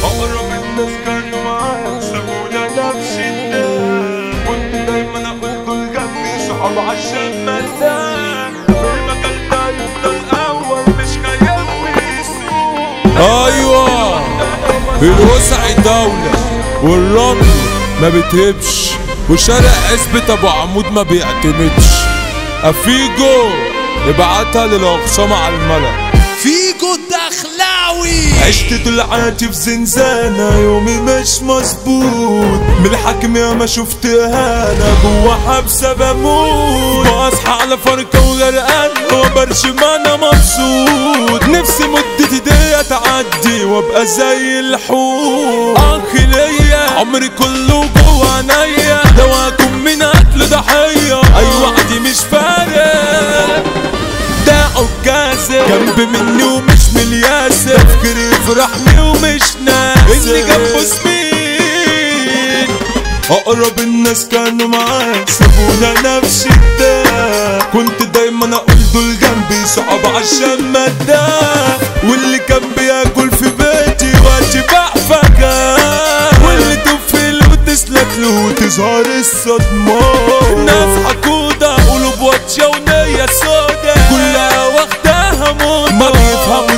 أقرب الناس كانوا معايا سابونا نفس الناس كنت دايما أقول دول جنبي صحاب عشان ما انساك في المجال ده يفضل أول مش خيال ويسوق ايوه الوسع دولة والرمل ما بتهبش وشارع عزبة ابو عمود ما بيعتمدش افيجو ابعتها للاقسام على الملأ فيجو الدخلاوي عشت طلعت في زنزانة يومي مش مظبوط من الحكم يا ما شفت انا جوا حبسة بموت واصحى على فرقة وغرقان وبرشم انا مبسوط نفسي مدتي دي تعدي وابقى زي الحوت اخ ليا عمري كله جوا عينيا دواكم من قتل ضحية ايوه عادي مش فارق ده عكازة جنب مني ومش ملياسة تفكيري يفرحني ومش ناسي اللي جنبه سمين اقرب الناس كانوا معايا سابونا نفس الداء كنت دايما اقول دول جنبي صعب عشان مادة واللي كان بياكل في بيتي واتباع فجأة واللي تفل وتسلك له وتظهر الصدمة ناس حقودة قلوب واتشة ونية سودا كلها واخداها موت ما بيفهموا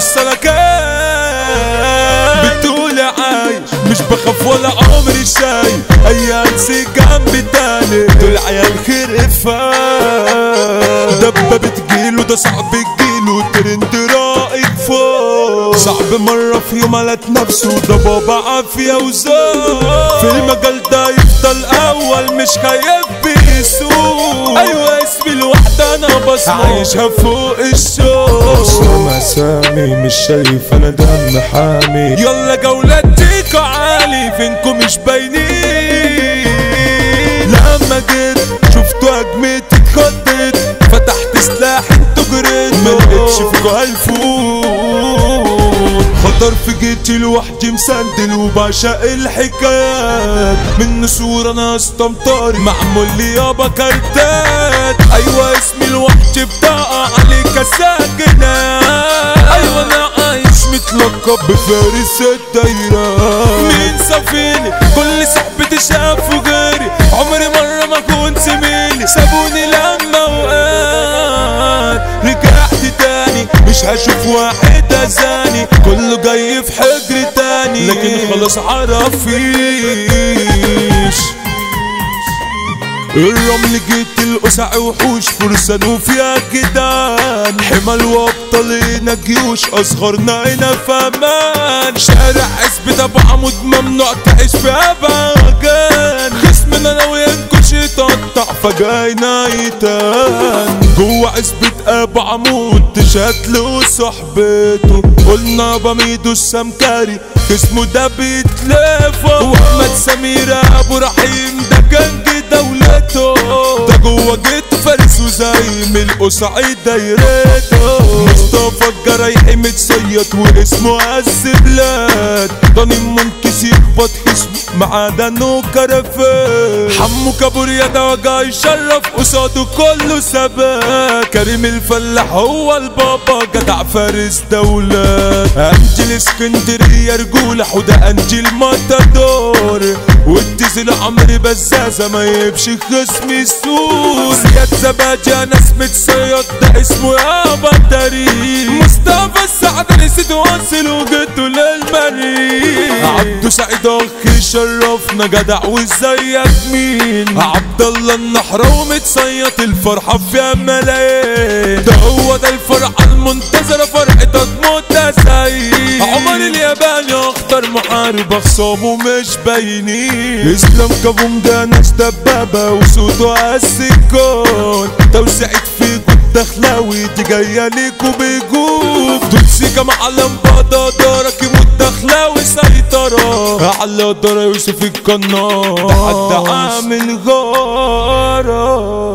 السلكات بتقول عايش مش بخاف ولا عمري شايف ايام جنبي تاني دول عيال خرفان دبة بتجيله ده صعب تجيله ترند رائق فوق صعب مرة في يوم قالت نفسه ده بابا عافية وزار في المجال ده يفضل أول مش خايف بيسوق أيوة اسمي لوحدة أنا بصمة عايشها فوق الشوق مسامي مش شايف أنا دم حامي يلا جولتك عالي فينكم مش باينين لما جيت شفتوا هجمتي اتخضيت فتحت سلاح انتوا جريت ما لقيتش فيكوا هيفوت خطر في جيتي لوحدي مسندل وبعشق الحكايات من صورة انا استمطاري معمول لي يابا كارتات ايوه اسمي لوحدي بطاقة عليك ساكنة ايوه انا عايش متلقب بفارس الدايرة مين صافيني كل صحبتي شافوا غيري عمري مرة ما كنت زميلي سابوني لما وقعت رجعت تاني مش هشوف واحد اذاني كله جاي في حجر تاني لكن خلاص عرفيش الرمل جيت القسع وحوش فرسان وفيها جدان حمل وابطالين جيوش اصغرنا هنا فمان شارع عزبة ابو عمود ممنوع تعيش فيها بغان خصمنا ناوي ينكش يتقطع فجاي نايتان جوا عزبة ابو عمود تشهد له صحبته قلنا بميدو السمكاري اسمه ده بيتلافى واحمد سمير ابو رحيم ده كان دولته ده جوا جيت فارس وزايم القصعي دايرته مصطفى الجرايحي متصيط واسمه عز بلاد ضني منكس يخبط اسمه معدنه كرفات حمو كابوريا ده وجع يشرف قصاده كله ثبات كريم الفلاح هو البابا جدع فارس دولات انجل اسكندريه رجوله حوده انجل ماتادور والتزل عمري بزازه ما يمشي خصم السور زياد زبادي ناس متصيد ده اسمه يابا الدريق مصطفى السعد نسيت واصل وجدته للمريخ عبدو سعيد اخي شرفنا جدع وازيك مين عبد الله النحراوي متصيط الفرحه في ملايين ده هو ده الفرحه المنتظره فرحتك متسيد عمر الياباني اخطر محارب خصامه مش باينين اسلام كابوم ده ناس دبابه وصوته عالسكون توسعت فيكو الدخلاوي دي جايه ليكو بيجوب دول سيكا معلم بابا دارك يموت دخلاوي سيطرة على دار يوسف القناص ده حد عامل غارة